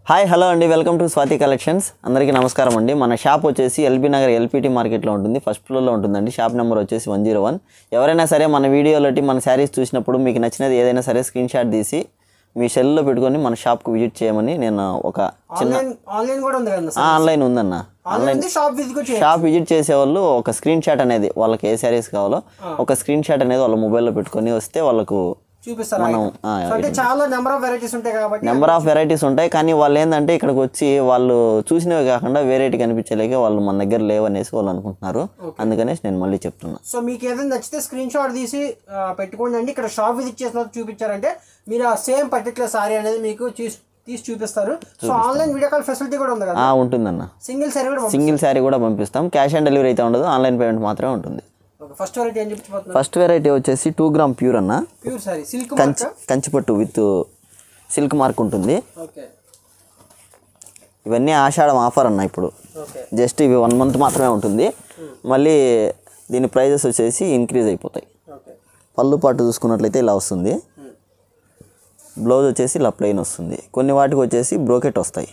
Hi hello అండి welcome to Swathi collections అందరికీ నమస్కారం అండి మన షాప్ వచ్చేసి ఎల్బీ నగర్ ఎల్పిటి మార్కెట్లో ఉంటుంది ఫస్ట్ ఫ్లోర్లో ఉంటుందండి షాప్ నెంబర్ వచ్చేసి వన్ జీరో వన్ ఎవరైనా సరే మన వీడియోలోటి మన శారీస్ చూసినప్పుడు మీకు నచ్చినది ఏదైనా సరే స్క్రీన్ షాట్ తీసి మీ సెల్లో పెట్టుకొని మన షాప్కి విజిట్ చేయమని నేను ఒక చిన్న ఆన్లైన్ ఆన్లైన్ కూడా ఉంది కదా ఆ, ఆన్లైన్ ఉందన్న ఆన్లైన్ ఉంది షాప్ విజిట్ కూడా చేయాలి షాప్ విజిట్ చేసే వాళ్ళు ఒక స్క్రీన్ షాట్ అనేది వాళ్ళకి ఏ శారీస్ కావాలో ఒక స్క్రీన్ షాట్ అనేది వాళ్ళ మొబైల్లో పెట్టుకొని వస్తే వాళ్ళకు చూపిస్తారు మనం item. ఆ, సో అంటే చాలా నెంబర్ ఆఫ్ వెరైటీస్ ఉంటాయి కాబట్టి నెంబర్ ఆఫ్ వెరైటీస్ ఉంటాయి కానీ వాళ్ళు ఏంటంటే ఇక్కడికి వచ్చి వాళ్ళు చూసినవి కాకుండా వెరైటీ కనిపించలేక వాళ్ళు మన దగ్గర లేవనేసి వాళ్ళు అనుకుంటున్నారు అందుకనేసి నేను మళ్ళీ చెప్తున్నా సో మీకు ఏదైనా నచ్చితే స్క్రీన్ షాట్ తీసి ఆ, పెట్టుకోండి అండి ఇక్కడ షాప్ విజిట్ చేసిన తర్వాత చూపించారంటే మీరు ఆ సేమ్ పర్టికులర్ సారీ అనేది మీకు తీసి తీసి చూపిస్తారు so online video call facility కూడా ఉంది కదా ఆ, ఉంటుందన్న సింగిల్ సారీ కూడా సింగిల్ శారీ కూడా పంపిస్తాం క్యాష్ ఆన్ డెలివరీ అయితే ఉండదు ఆన్లైన్ పేమెంట్ మాత్రమే ఉంటుంది ఫస్ట్ వెరైటీ ఏం చెప్తున్నారు ఫస్ట్ వెరైటీ వచ్చేసి టూ గ్రామ్ ప్యూర్ అన్న ప్యూర్ సారీ సిల్క్ కంచి కంచిపట్టు విత్ సిల్క్ మార్క్ ఉంటుంది ఓకే ఇవన్నీ ఆషాఢం ఆఫర్ అన్న ఇప్పుడు ఓకే జస్ట్ ఇవి వన్ మంత్ మాత్రమే ఉంటుంది మళ్ళీ దీని ప్రైజెస్ వచ్చేసి ఇంక్రీజ్ అయిపోతాయి ఓకే పళ్ళు పాటు చూసుకున్నట్లయితే ఇలా వస్తుంది బ్లౌజ్ వచ్చేసి ఇలా ప్లెయిన్ వస్తుంది కొన్ని వాటికి వచ్చేసి బ్రోకెట్ వస్తాయి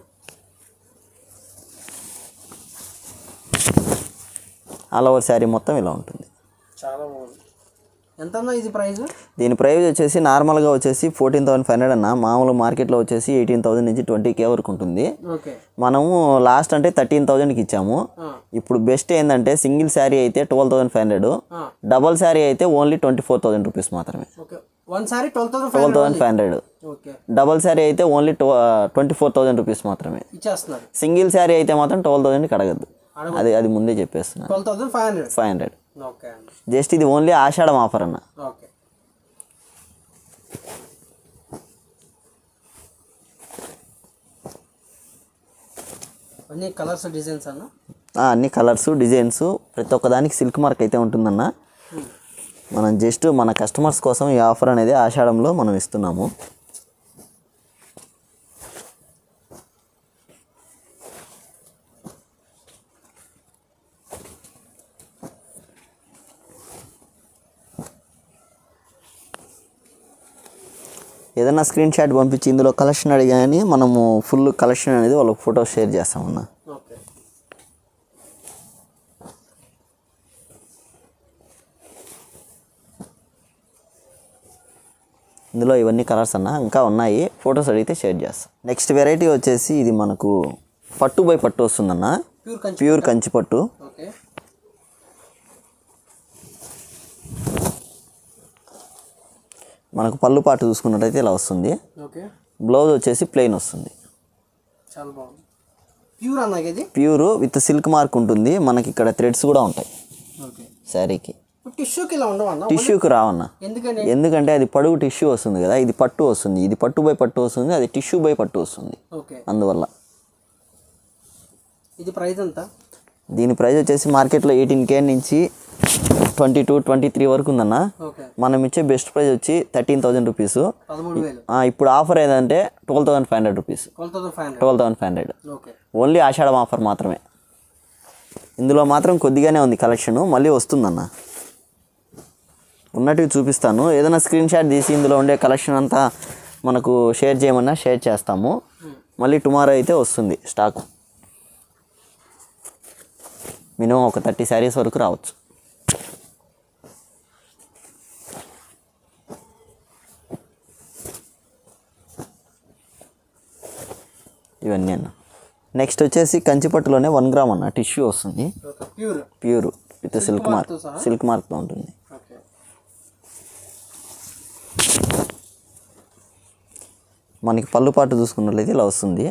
ఆల్ ఓవర్ శారీ మొత్తం ఇలా ఉంటుంది చాలా బాగుంది ఎంత అన్నా ఇది ప్రైస్ దీని ప్రైస్ వచ్చేసి నార్మల్గా వచ్చేసి ఫోర్టీన్ థౌసండ్ ఫైవ్ హండ్రెడ్ అన్న మామూలు మార్కెట్లో వచ్చేసి ఎయిటీన్ థౌసండ్ నుంచి ట్వంటీ కే వరకు ఉంటుంది ఓకే మనము లాస్ట్ అంటే థర్టీన్ థౌజండ్కి ఇచ్చాము ఇప్పుడు బెస్ట్ ఏంటంటే సింగిల్ శారీ అయితే twelve thousand five hundred double sari అయితే only twenty four thousand rupees మాత్రమే okay one sari twelve thousand five twelve thousand five hundred okay double sari అయితే only twenty four thousand rupees మాత్రమే ఇచ్చేస్తున్నారు సింగిల్ శారీ అయితే మాత్రం ట్వెల్వ్ థౌసండ్కి అడగద్దు అది అది ముందే చెప్పేస్తున్నా twelve thousand five hundred five hundred okay అండి జస్ట్ ఇది ఓన్లీ ఆషాఢం ఆఫర్ అన్న ఓకే అన్ని కలర్స్ డిజైన్స్ అన్న ఆ, అన్ని కలర్స్ డిజైన్స్ ప్రతి ఒక్కదానికి సిల్క్ మార్క్ అయితే ఉంటుందన్న మనం జస్ట్ మన కస్టమర్స్ కోసం ఈ ఆఫర్ అనేది ఆషాఢంలో మనం ఇస్తున్నాము ఏదైనా స్క్రీన్ షాట్ పంపించి ఇందులో కలెక్షన్ అడిగాని మనము ఫుల్ కలెక్షన్ అనేది వాళ్ళకి ఫోటో షేర్ చేస్తామన్నా ఓకే ఇందులో ఇవన్నీ కలర్స్ అన్న ఇంకా ఉన్నాయి ఫొటోస్ అడిగితే షేర్ చేస్తాం నెక్స్ట్ వెరైటీ వచ్చేసి ఇది మనకు పట్టు బై పట్టు వస్తుందన్న ప్యూర్ కంచి ప్యూర్ కంచి పట్టు ఓకే మనకు పళ్ళు పాటు చూసుకున్నట్టయితే ఇలా వస్తుంది ఓకే బ్లౌజ్ వచ్చేసి ప్లెయిన్ వస్తుంది చాలా బాగుంది ప్యూర్ అన్న ఇది ప్యూర్ విత్ సిల్క్ మార్క్ ఉంటుంది మనకి ఇక్కడ థ్రెడ్స్ కూడా ఉంటాయి ఓకే శారీకి టిష్యూకి ఇలా ఉండవు అన్న టిష్యూకి రావన్న ఎందుకని ఎందుకంటే అది పడుగు టిష్యూ వస్తుంది కదా ఇది పట్టు వస్తుంది ఇది పట్టు బై పట్టు వస్తుంది అది టిష్యూ బై పట్టు వస్తుంది ఓకే అందువల్ల ఇది ప్రైస్ ఎంత దీని ప్రైస్ వచ్చేసి మార్కెట్లో ఎయిటీన్ కే నుంచి ట్వంటీ టూ ట్వంటీ త్రీ వరకు ఉందన్న ఓకే మనం ఇచ్చే బెస్ట్ ప్రైస్ వచ్చి థర్టీన్ థౌజండ్ రూపీస్ పదమూడు వేలు ఇప్పుడు ఆఫర్ ఏదంటే twelve thousand five hundred rupees twelve thousand five hundred twelve thousand five hundred okay only ఆషాఢం ఆఫర్ మాత్రమే ఇందులో మాత్రం కొద్దిగానే ఉంది కలెక్షన్ మళ్ళీ వస్తుందన్న ఉన్నట్టుగా చూపిస్తాను ఏదైనా స్క్రీన్ షాట్ తీసి ఇందులో ఉండే కలెక్షన్ అంతా మనకు షేర్ చేయమన్నా షేర్ చేస్తాము మళ్ళీ టుమారో అయితే వస్తుంది స్టాక్ మినిమం ఒక థర్టీ శారీస్ వరకు రావచ్చు ఇవన్నీ అన్న నెక్స్ట్ వచ్చేసి కంచిపట్టులోనే వన్ గ్రామ్ అన్న టిష్యూ వస్తుంది okay pure pure with silk mark mark తో సహా? సిల్క్ మార్క్తో ఉంటుంది ఓకే మనకి పళ్ళు పాటు చూసుకున్నట్లయితే ఇలా వస్తుంది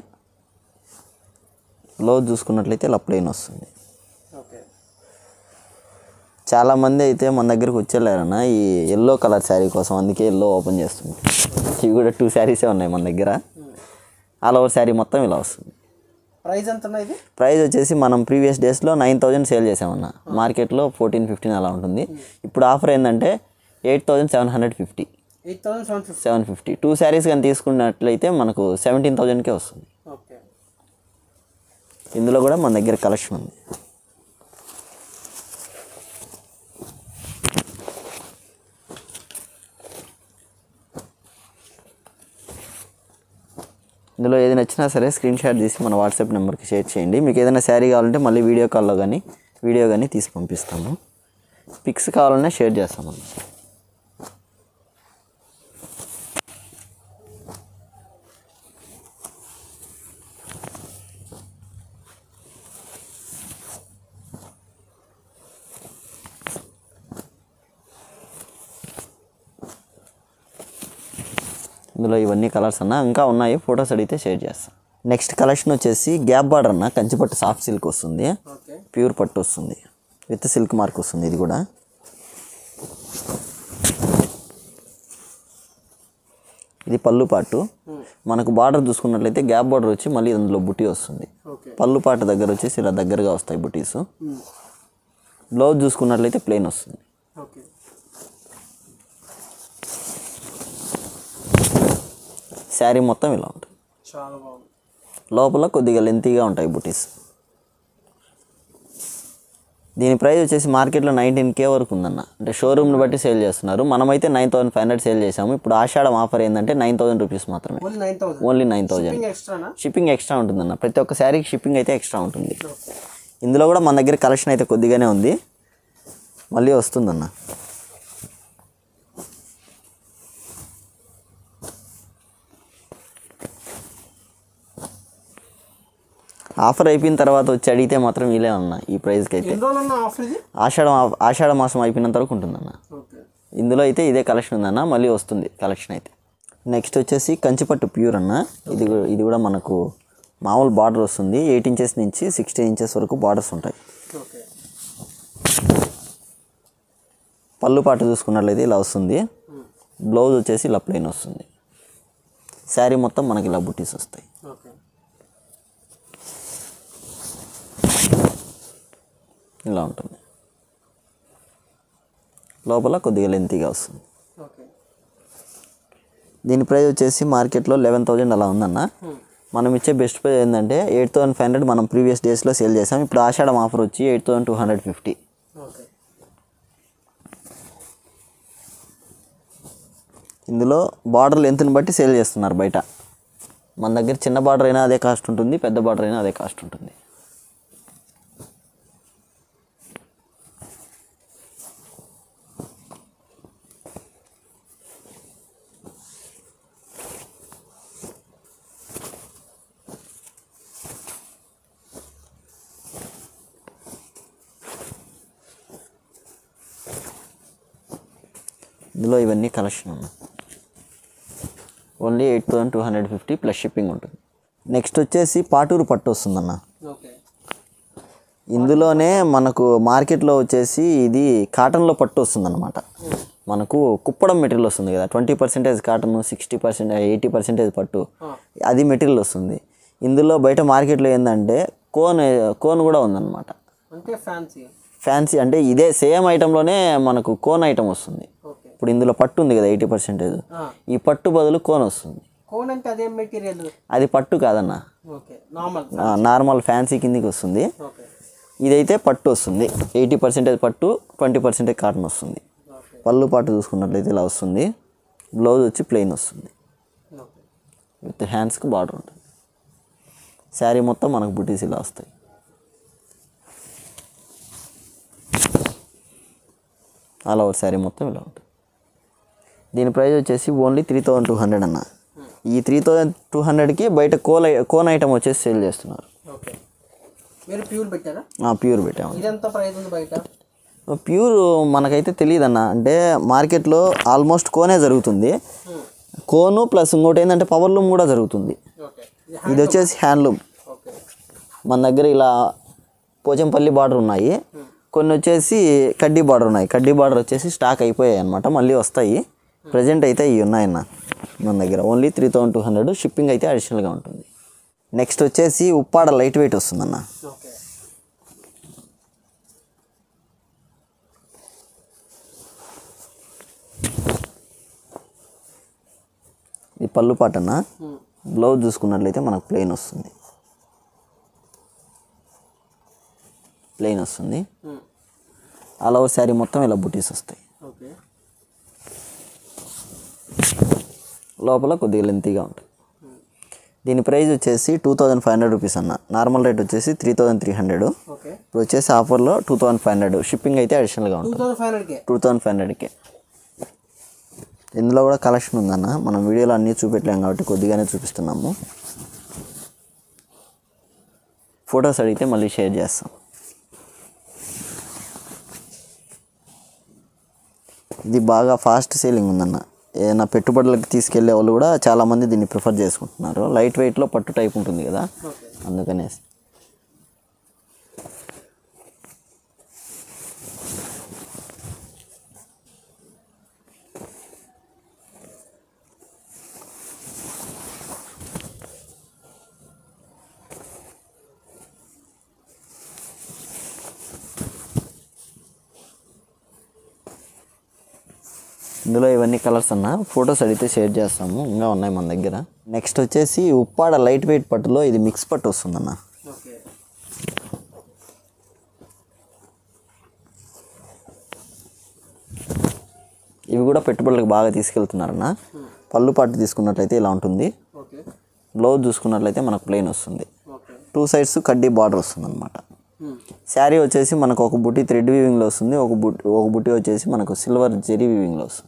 బ్లౌజ్ చూసుకున్నట్లయితే ఇలా ప్లెయిన్ వస్తుంది ఓకే చాలామంది అయితే మన దగ్గరికి వచ్చేళ్ళారన్న ఈ ఎల్లో కలర్ శారీ కోసం అందుకే ఎల్లో ఓపెన్ చేస్తుంది ఇవి కూడా టూ శారీసే ఉన్నాయి మన దగ్గర ఆల్ ఓవర్ శారీ మొత్తం ఇలా వస్తుంది ప్రైస్ ఎంత అన్న ఇది ప్రైస్ వచ్చేసి మనం ప్రీవియస్ డేస్లో నైన్ థౌజండ్ సేల్ చేసామన్న మార్కెట్లో ఫోర్టీన్ ఫిఫ్టీన్ అలా ఉంటుంది ఇప్పుడు ఆఫర్ ఏంటంటే eight thousand seven hundred fifty eight thousand seven fifty seven fifty two saris కానీ తీసుకున్నట్లయితే మనకు సెవెంటీన్ థౌజండ్కే వస్తుంది ఓకే ఇందులో కూడా మన దగ్గర కలెక్షన్ ఉంది ఇందులో ఏది నచ్చినా సరే స్క్రీన్ షాట్ తీసి మన వాట్సాప్ నెంబర్కి షేర్ చేయండి మీకు ఏదైనా శారీ కావాలంటే మళ్ళీ వీడియో కాల్లో కానీ వీడియో కానీ తీసి పంపిస్తాము పిక్స్ కావాలన్నా షేర్ చేస్తామన్న ఇందులో ఇవన్నీ కలర్స్ అన్న ఇంకా ఉన్నాయి ఫొటోస్ అడిగితే షేర్ చేస్తాం నెక్స్ట్ కలెక్షన్ వచ్చేసి గ్యాప్ బార్డర్ అన్న కంచిపట్టు సాఫ్ట్ సిల్క్ వస్తుంది ఓకే ప్యూర్ పట్టు వస్తుంది విత్ సిల్క్ మార్క్ వస్తుంది ఇది కూడా ఇది పళ్ళు పాటు మనకు బార్డర్ చూసుకున్నట్లయితే గ్యాప్ బార్డర్ వచ్చి మళ్ళీ అందులో బుటీ వస్తుంది ఓకే పళ్ళు పాట దగ్గర వచ్చేసి ఇలా దగ్గరగా వస్తాయి బుటీస్ బ్లౌజ్ చూసుకున్నట్లయితే ప్లెయిన్ వస్తుంది ఓకే శారీ మొత్తం ఇలా ఉంటుంది చాలా బాగుంది లోపల కొద్దిగా లెంతీగా ఉంటాయి బుటీస్ దీని ప్రైస్ వచ్చేసి మార్కెట్లో నైన్టీన్ కే వరకు ఉందన్న అంటే షోరూమ్ని బట్టి సేల్ చేస్తున్నారు మనమైతే nine thousand five hundred sale చేసాము ఇప్పుడు ఆషాఢం ఆఫర్ ఏంటంటే నైన్ థౌసండ్ రూపీస్ మాత్రమే only nine thousand only nine thousand shipping ఎక్స్ట్రానా షిప్పింగ్ ఎక్స్ట్రా ఉంటుందన్న ప్రతి ఒక్క శారీకి షిప్పింగ్ అయితే ఎక్స్ట్రా ఉంటుంది ఓకే ఇందులో కూడా మన దగ్గర కలెక్షన్ అయితే కొద్దిగానే ఉంది మళ్ళీ వస్తుందన్న ఆఫర్ అయిపోయిన తర్వాత వచ్చి అడిగితే మాత్రం వీలే అన్న ఈ ప్రైస్కి అయితే ఎన్ని రోజులు ఉన్న ఆఫర్ ఇది ఆషాఢం ఆషాఢ మాసం అయిపోయినంత వరకు ఉంటుందన్న ఓకే ఇందులో అయితే ఇదే కలెక్షన్ ఉందన్న మళ్ళీ వస్తుంది కలెక్షన్ అయితే నెక్స్ట్ వచ్చేసి కంచిపట్టు ప్యూర్ అన్న ఇది కూ- ఇది కూడా మనకు మామూలు బార్డర్ వస్తుంది ఎయిట్ ఇంచెస్ నుంచి సిక్స్టీన్ ఇంచెస్ వరకు బార్డర్స్ ఉంటాయి ఓకే పళ్ళు పాటు చూసుకున్నట్లయితే ఇలా వస్తుంది బ్లౌజ్ వచ్చేసి ఇలా ప్లెయిన్ వస్తుంది శారీ మొత్తం మనకి ఇలా బుట్టీస్ వస్తాయి ఓకే ఇలా ఉంటుంది లోపల కొద్దిగా లెంతీగా వస్తుంది ఓకే దీని ప్రైస్ వచ్చేసి మార్కెట్లో లెవెన్ థౌజండ్ అలా ఉందన్న మనం ఇచ్చే బెస్ట్ ప్రైస్ ఏంటంటే ఎయిట్ థౌసండ్ ఫైవ్ హండ్రెడ్ మనం ప్రీవియస్ డేస్లో సేల్ చేసాం ఇప్పుడు ఆషాఢం ఆఫర్ వచ్చి eight thousand two hundred fifty okay ఇందులో బార్డర్ లెంత్ని బట్టి సేల్ చేస్తున్నారు బయట మన దగ్గర చిన్న బార్డర్ అయినా అదే కాస్ట్ ఉంటుంది పెద్ద బార్డర్ అయినా అదే కాస్ట్ ఉంటుంది ఇందులో ఇవన్నీ కలెక్షన్ ఉన్నాయి only eight thousand two hundred fifty plus shipping ఉంటుంది నెక్స్ట్ వచ్చేసి పాటూరు పట్టు వస్తుందన్న ఓకే ఇందులోనే మనకు మార్కెట్లో వచ్చేసి ఇది కాటన్లో పట్టు వస్తుందన్నమాట మనకు కుప్పడం మెటీరియల్ వస్తుంది కదా twenty percentage cotton sixty percent eighty percentage పట్టు అది మెటీరియల్ వస్తుంది ఇందులో బయట మార్కెట్లో ఏంటంటే కోన్ కోన్ కూడా ఉందన్నమాట అంటే ఫ్యాన్సీ ఫ్యాన్సీ అంటే ఇదే సేమ్ ఐటెంలోనే మనకు కోన్ ఐటమ్ వస్తుంది ఓకే ఇప్పుడు ఇందులో పట్టు ఉంది కదా ఎయిటీ పర్సెంటేజ్ ఈ పట్టు బదులు కోన్ వస్తుంది కోన్ అంటే అదేం మెటీరియల్ అది పట్టు కాదన్న ఓకే నార్మల్ ఆ, నార్మల్ ఫ్యాన్సీ కిందికి వస్తుంది ఓకే ఇదైతే పట్టు వస్తుంది ఎయిటీ పర్సెంటేజ్ పట్టు ట్వంటీ పర్సెంటేజ్ కాటన్ వస్తుంది ఓకే పళ్ళు పాటు చూసుకున్నట్లయితే ఇలా వస్తుంది బ్లౌజ్ వచ్చి ప్లెయిన్ వస్తుంది ఓకే విత్ హ్యాండ్స్కి బార్డర్ ఉంటుంది శారీ మొత్తం మనకు బుటీస్ ఇలా వస్తాయి ఆల్ ఓవర్ శారీ మొత్తం ఇలా ఉంటుంది దీని ప్రైస్ వచ్చేసి only three thousand two hundred అన్న ఈ త్రీ థౌజండ్ టూ హండ్రెడ్కి బయట కోల్ ఐ- కోన్ ఐటమ్ వచ్చేసి సేల్ చేస్తున్నారు ఓకే మీరు ప్యూర్ పెట్టారా ప్యూర్ పెట్టాము ఇదెంత ప్రైస్ ఉంది బయట ప్యూర్ మనకైతే తెలియదు అన్న అంటే మార్కెట్లో ఆల్మోస్ట్ కోనే జరుగుతుంది కోను ప్లస్ ఇంకోటి ఏంటంటే పవర్ లూమ్ కూడా జరుగుతుంది ఓకే ఇది వచ్చేసి హ్యాండ్లూమ్ ఓకే మన దగ్గర ఇలా పోచంపల్లి బార్డర్ ఉన్నాయి కొన్ని వచ్చేసి కడ్డీ బార్డర్ ఉన్నాయి కడ్డీ బార్డర్ వచ్చేసి స్టాక్ అయిపోయాయి అనమాట మళ్ళీ వస్తాయి ప్రజెంట్ అయితే ఇవి ఉన్నాయన్న మన దగ్గర only three thousand two hundred shipping అయితే అడిషనల్గా ఉంటుంది నెక్స్ట్ వచ్చేసి ఉప్పాడ లైట్ వెయిట్ వస్తుందన్న ఓకే ఈ పళ్ళు పాటన్న బ్లౌజ్ చూసుకున్నట్లయితే మనకు ప్లెయిన్ వస్తుంది ప్లెయిన్ వస్తుంది ఆల్ ఓవర్ శారీ మొత్తం ఇలా బుటీస్ వస్తాయి ఓకే లోపల కొద్దిగా లెంతీగా ఉంటాయి దీని ప్రైస్ వచ్చేసి two thousand five hundred rupees అన్న నార్మల్ రేట్ వచ్చేసి three thousand three hundred okay ఇప్పుడు వచ్చేసి ఆఫర్లో two thousand five hundred shipping అయితే అడిషనల్గా టూ ఉంటుంది థౌసండ్ ఫైవ్ హండ్రెడ్కే టూ థౌజండ్ ఫైవ్ హండ్రెడ్కి ఇందులో కూడా కలెక్షన్ ఉందన్న మనం వీడియోలో అన్నీ చూపెట్టలేం కాబట్టి కొద్దిగానే చూపిస్తున్నాము ఫొటోస్ అడిగితే మళ్ళీ షేర్ చేస్తాం ఇది బాగా ఫాస్ట్ సేలింగ్ ఉందన్న ఏదైనా పెట్టుబడులకు తీసుకెళ్లే వాళ్ళు కూడా చాలామంది దీన్ని ప్రిఫర్ చేసుకుంటున్నారు లైట్ వెయిట్లో పట్టు టైప్ ఉంటుంది కదా ఓకే అందుకనేసి ఇందులో ఇవన్నీ కలర్స్ అన్న ఫొటోస్ అడిగితే షేర్ చేస్తాము ఇంకా ఉన్నాయి మన దగ్గర నెక్స్ట్ వచ్చేసి ఉప్పాడ లైట్ వెయిట్ పట్టులో ఇది మిక్స్ పట్టు వస్తుందన్న ఓకే ఇవి కూడా పెట్టుబడులకు బాగా తీసుకెళ్తున్నారన్న పళ్ళు పాటు తీసుకున్నట్లయితే ఇలా ఉంటుంది ఓకే బ్లౌజ్ చూసుకున్నట్లయితే మనకు ప్లెయిన్ వస్తుంది ఓకే టూ సైడ్స్ కడ్డీ బార్డర్ వస్తుంది అనమాట శారీ వచ్చేసి మనకు ఒక బుట్టి థ్రెడ్ వీవింగ్లో వస్తుంది ఒక బుట్టి ఒక బుట్టి వచ్చేసి మనకు సిల్వర్ జెరీ వీవింగ్లో వస్తుంది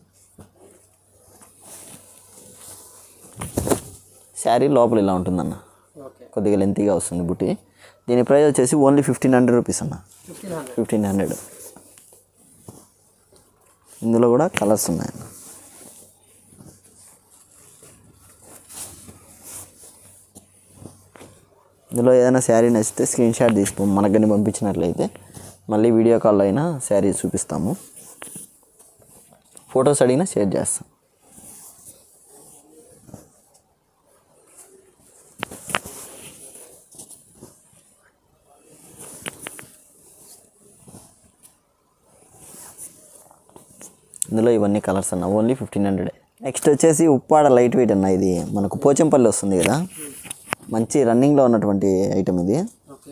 శారీ లోపల ఇలా ఉంటుందన్న ఓకే కొద్దిగా లెంతీగా వస్తుంది బుట్టి దీని ప్రైస్ వచ్చేసి ఓన్లీ ఫిఫ్టీన్ హండ్రెడ్ రూపీస్ అన్న ఫిఫ్టీన్ హండ్రెడ్ ఫిఫ్టీన్ హండ్రెడ్ ఇందులో కూడా కలర్స్ ఉన్నాయన్న ఇందులో ఏదైనా శారీ నచ్చితే స్క్రీన్ షాట్ తీసుకో మనకు కానీ పంపించినట్లయితే మళ్ళీ వీడియో కాల్లో అయినా శారీ చూపిస్తాము ఫొటోస్ అడిగినా షేర్ చేస్తాం ఇందులో ఇవన్నీ కలర్స్ అన్న ఓన్లీ ఫిఫ్టీన్ హండ్రెడ్ నెక్స్ట్ వచ్చేసి ఉప్పాడ లైట్ వెయిట్ అన్న ఇది మనకు పోచంపల్లి వస్తుంది కదా మంచి రన్నింగ్లో ఉన్నటువంటి ఐటమ్ ఇది ఓకే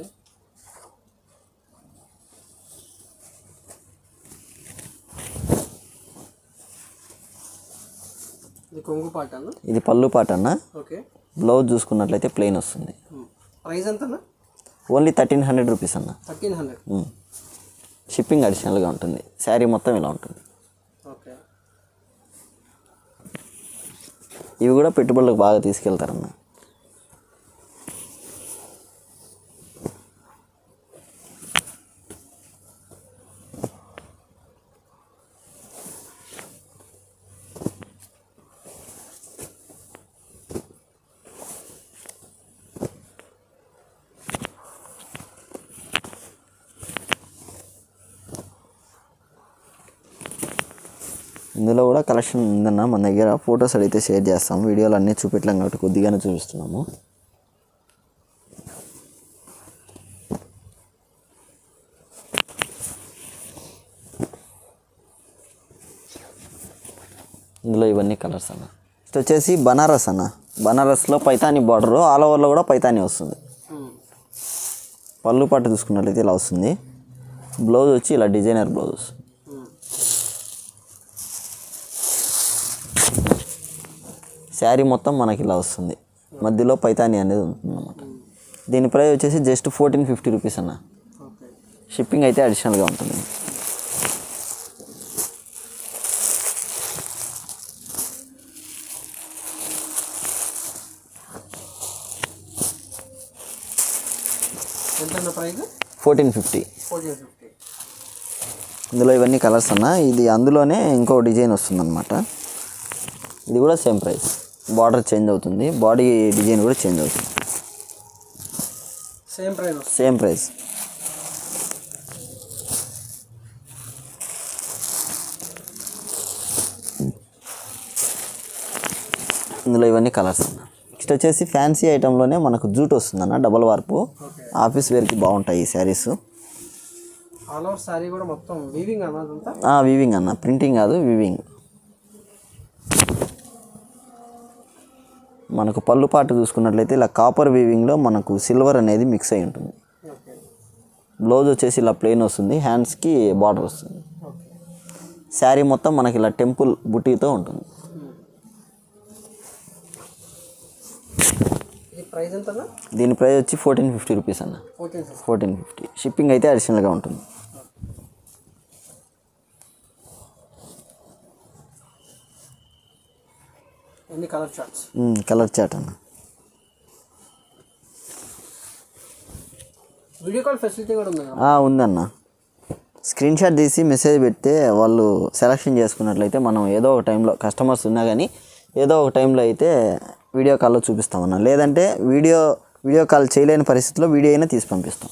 ఇది కొంగు పాట అన్న ఇది పళ్ళు పాట అన్న ఓకే బ్లౌజ్ చూసుకున్నట్లయితే ప్లెయిన్ వస్తుంది ప్రైస్ ఎంత అన్న ఓన్లీ థర్టీన్ హండ్రెడ్ రూపీస్ అన్న థర్టీన్ హండ్రెడ్ షిప్పింగ్ అడిషనల్గా ఉంటుంది శారీ మొత్తం ఇలా ఉంటుంది ఓకే ఇవి కూడా పెట్టుబడులకు బాగా తీసుకెళ్తారన్న ఇందులో కూడా కలెక్షన్ ఉందన్న మన దగ్గర ఫొటోస్ అడిగితే షేర్ చేస్తాం వీడియోలు అన్నీ చూపెట్టలేం కాబట్టి కొద్దిగానే చూపిస్తున్నాము ఇందులో ఇవన్నీ కలర్స్ అన్న నెక్స్ట్ వచ్చేసి బనారస్ అన్న బనారస్లో పైతాని బార్డర్ ఆల్ ఓవర్లో కూడా పైతాని వస్తుంది పళ్ళు పట్టు చూసుకున్నట్లయితే ఇలా వస్తుంది బ్లౌజ్ వచ్చి ఇలా డిజైనర్ బ్లౌజ్ వస్తుంది శారీ మొత్తం మనకి ఇలా వస్తుంది మధ్యలో పైతాని అనేది ఉంటుంది అన్నమాట దీని ప్రైస్ వచ్చేసి జస్ట్ ఫోర్టీన్ ఫిఫ్టీ రూపీస్ అన్న ఓకే షిప్పింగ్ అయితే అడిషనల్గా ఉంటుంది ఎంత అన్న price fourteen fifty fourteen fifty ఇందులో ఇవన్నీ కలర్స్ అన్న ఇది అందులోనే ఇంకో డిజైన్ వస్తుందన్నమాట ఇది కూడా సేమ్ ప్రైస్ బార్డర్ చేంజ్ అవుతుంది బాడీ డిజైన్ కూడా చేంజ్ అవుతుంది సేమ్ ప్రైస్ వస్తుంది సేమ్ ప్రైస్ ఇందులో ఇవన్నీ కలర్స్ అన్న నెక్స్ట్ వచ్చేసి ఫ్యాన్సీ ఐటెంలోనే మనకు జూట్ వస్తుందన్న డబల్ వార్పు ఓకే ఆఫీస్ వేర్కి బాగుంటాయి ఈ శారీస్ ఆల్ ఓవర్ శారీ కూడా మొత్తం వీవింగ్ అన్నదంతా వీవింగ్ అన్న ప్రింటింగ్ కాదు వీవింగ్ మనకు పళ్ళు పాటు చూసుకున్నట్లయితే ఇలా కాపర్ వీవింగ్లో మనకు సిల్వర్ అనేది మిక్స్ అయి ఉంటుంది ఓకే బ్లౌజ్ వచ్చేసి ఇలా ప్లెయిన్ వస్తుంది హ్యాండ్స్కి బార్డర్ వస్తుంది ఓకే శారీ మొత్తం మనకి ఇలా టెంపుల్ బుటీతో ఉంటుంది ఇది ప్రైస్ ఎంత అన్న దీని ప్రైస్ వచ్చి ఫోర్టీన్ ఫిఫ్టీ రూపీస్ అన్న fourteen fifty fourteen fifty shipping అయితే అడిషనల్గా ఉంటుంది ఎన్ని కలర్ చార్ట్స్ కలర్ చాట్ అన్న వీడియో కాల్ ఫెసిలిటీ కూడా ఉంది కదా ఆ, ఉందన్న స్క్రీన్ షాట్ తీసి మెసేజ్ పెడితే వాళ్ళు సెలెక్షన్ చేసుకున్నట్లయితే మనం ఏదో ఒక టైంలో కస్టమర్స్ ఉన్నా కానీ ఏదో ఒక టైంలో అయితే వీడియో కాల్లో చూపిస్తామన్న లేదంటే వీడియో వీడియో కాల్ చేయలేని పరిస్థితిలో వీడియో అయినా తీసి పంపిస్తాం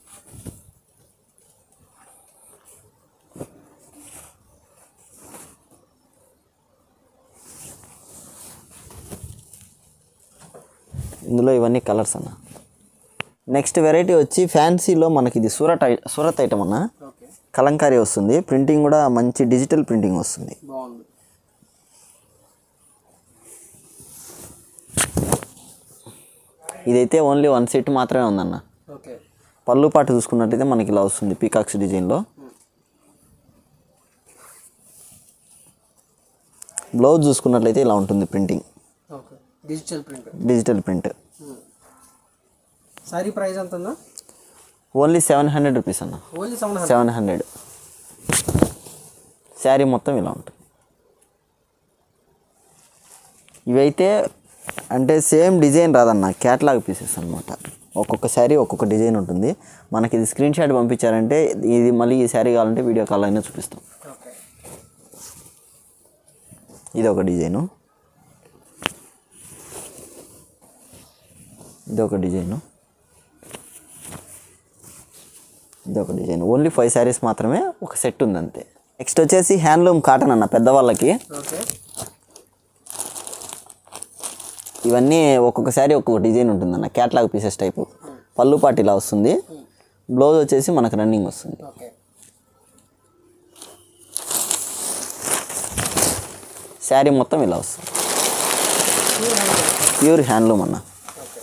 ఇందులో ఇవన్నీ కలర్స్ అన్న నెక్స్ట్ వెరైటీ వచ్చి ఫ్యాన్సీలో మనకి ఇది సూరత్ ఐ సూరత్ ఐటమ్ అన్న ఓకే కలంకారీ వస్తుంది ప్రింటింగ్ కూడా మంచి డిజిటల్ ప్రింటింగ్ వస్తుంది బాగుంది ఇదైతే ఓన్లీ వన్ సెట్ మాత్రమే ఉందన్న ఓకే పళ్ళు పాటు చూసుకున్నట్టయితే మనకి ఇలా వస్తుంది పీకాక్స్ డిజైన్లో బ్లౌజ్ చూసుకున్నట్లయితే ఇలా ఉంటుంది printing okay digital print digital print sari price ఎంత ఉందా ఓన్లీ సెవెన్ హండ్రెడ్ రూపీస్ అన్న only seven hundred seven hundred sari మొత్తం ఇలా ఉంటుంది ఇవైతే అంటే సేమ్ డిజైన్ రాదన్న క్యాట్లాగ్ పీసెస్ అనమాట ఒక్కొక్క శారీ ఒక్కొక్క డిజైన్ ఉంటుంది మనకి ఇది స్క్రీన్ షాట్ పంపించారంటే ఇది మళ్ళీ ఈ శారీ కావాలంటే వీడియో కాల్ అయినా చూపిస్తాం ఓకే ఇది ఒక డిజైను ఇది ఒక డిజైను ఇది ఒక డిజైన్ ఓన్లీ ఫైవ్ శారీస్ మాత్రమే ఒక సెట్ ఉంది అంతే నెక్స్ట్ వచ్చేసి హ్యాండ్లూమ్ కాటన్ అన్న పెద్దవాళ్ళకి ఓకే ఇవన్నీ ఒక్కొక్క శారీ ఒక్కొక్క డిజైన్ ఉంటుందన్న క్యాట్లాగ్ పీసెస్ టైపు పళ్ళు పాటు ఇలా వస్తుంది బ్లౌజ్ వచ్చేసి మనకు రన్నింగ్ వస్తుంది ఓకే శారీ మొత్తం ఇలా వస్తుంది ప్యూర్ హ్యాండ్లూమ్ అన్న ఓకే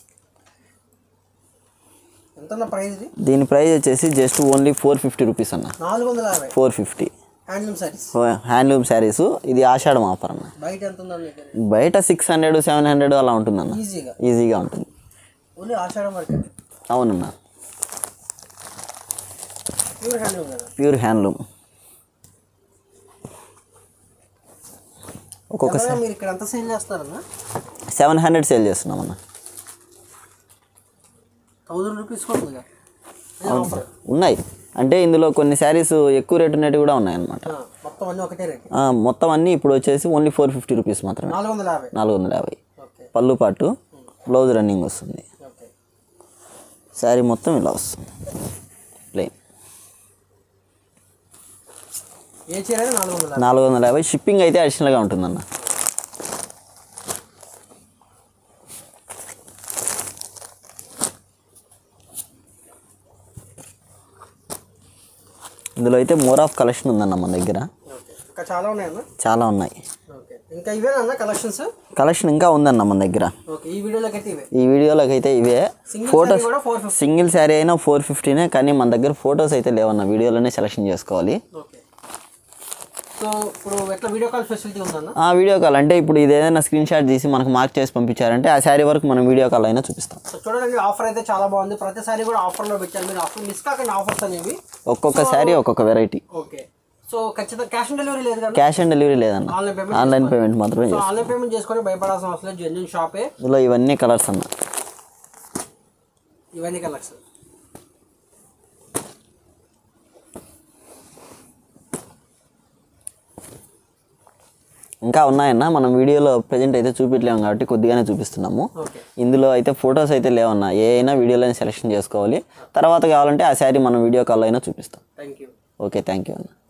ఎంత ప్రైస్ ఇది దీని ప్రైస్ వచ్చేసి just only four fifty rupees అన్న నాలుగు వందల యాభై four fifty handloom saris handloom saris ఇది ఆషాఢం ఆఫర్ అన్న బయట ఎంత ఉందని దగ్గర బయట సిక్స్ హండ్రెడ్ సెవెన్ హండ్రెడ్ అలా ఉంటుందన్న ఈజీగా ఈజీగా ఉంటుంది ఓన్లీ ఆషాఢం వరకే అవునన్న ప్యూర్ హ్యాండ్లూమ్ కదా ప్యూర్ హ్యాండ్లూమ్ ఒక్కొక్క ఎవరైనా మీరు ఇక్కడ ఎంత సేల్ చేస్తారన్నా సెవెన్ హండ్రెడ్ సేల్ చేస్తున్నామన్న థౌజండ్ రూపీస్ కూడా ఉందిగా అదే ఆఫర్ ఉన్నాయి అంటే ఇందులో కొన్ని శారీస్ ఎక్కువ రేట్ ఉన్నట్టు కూడా ఉన్నాయి అన్నమాట ఆ, మొత్తం అన్నీ ఒకటే రేట్ ఆ, మొత్తం అన్నీ ఇప్పుడు వచ్చేసి ఓన్లీ ఫోర్ ఫిఫ్టీ రూపీస్ మాత్రమే నాలుగు వందల యాభై నాలుగు వందల యాభై ఓకే పళ్ళు పాటు బ్లౌజ్ రన్నింగ్ వస్తుంది ఓకే శారీ మొత్తం ఇలా వస్తుంది ప్లెయిన్ ఏ చీర అయినా నాలుగు వందల యాభై నాలుగు వందల యాభై షిప్పింగ్ అయితే అడిషనల్గా ఉంటుందన్న ఇందులో అయితే మోర్ ఆఫ్ కలెక్షన్ ఉందన్న మన దగ్గర ఓకే ఇంకా చాలా ఉన్నాయన్న చాలా ఉన్నాయి ఓకే ఇంకా ఇవేనా కలెక్షన్స్ కలెక్షన్ ఇంకా ఉందన్న మన దగ్గర ఓకే ఈ వీడియోలోకి అయితే ఇవే ఈ వీడియోలోకి అయితే ఇవే సింగిల్ ఫోటోస్ కూడా ఫోర్ ఫిఫ్టీ సింగిల్ శారీ అయినా ఫోర్ ఫిఫ్టీనే కానీ మన దగ్గర ఫొటోస్ అయితే లేవన్న వీడియోలోనే సెలెక్షన్ చేసుకోవాలి ఓకే సో ఇప్పుడు ఎట్లా వీడియో కాల్ ఫెసిలిటీ ఉందన్న ఆ వీడియో కాల్ అంటే ఇప్పుడు ఇది ఏదైనా స్క్రీన్ షాట్ తీసి మనకు మార్క్ చేసి పంపించారంటే ఆ శారీ వరకు మనం వీడియో కాల్ అయినా చూపిస్తాం సో చూడండి ఆఫర్ అయితే చాలా బాగుంది ప్రతిసారి కూడా ఆఫర్లో పెట్టారు మీరు ఆఫర్ మిస్ కాకండి ఆఫర్స్ అనేవి ఒక్కొక్క శారీ ఒక్కొక్క వెరైటీ ఓకే సో ఖచ్చితంగా క్యాష్ ఆన్ డెలివరీ లేదు కదా క్యాష్ ఆన్ డెలివరీ లేదన్న ఆన్లైన్ పేమెంట్ ఆన్లైన్ పేమెంట్ మాత్రమే సో చేస్తాం ఆన్లైన్ పేమెంట్ చేసుకొని భయపడాల్సిన అవసరం లేదు జెన్యున్ షాపే ఇందులో ఇవన్నీ కలర్స్ అన్న ఇవన్నీ కలెక్షన్ ఇంకా ఉన్నాయన్న మనం వీడియోలో ప్రజెంట్ అయితే చూపించలేము కాబట్టి కొద్దిగానే చూపిస్తున్నాము ఓకే ఇందులో అయితే ఫొటోస్ అయితే లేవన్నా ఏ అయినా వీడియోలోనే సెలెక్షన్ చేసుకోవాలి తర్వాత కావాలంటే ఆ శారీ మనం వీడియో కాల్ అయినా చూపిస్తాం thank you okay thank you అన్న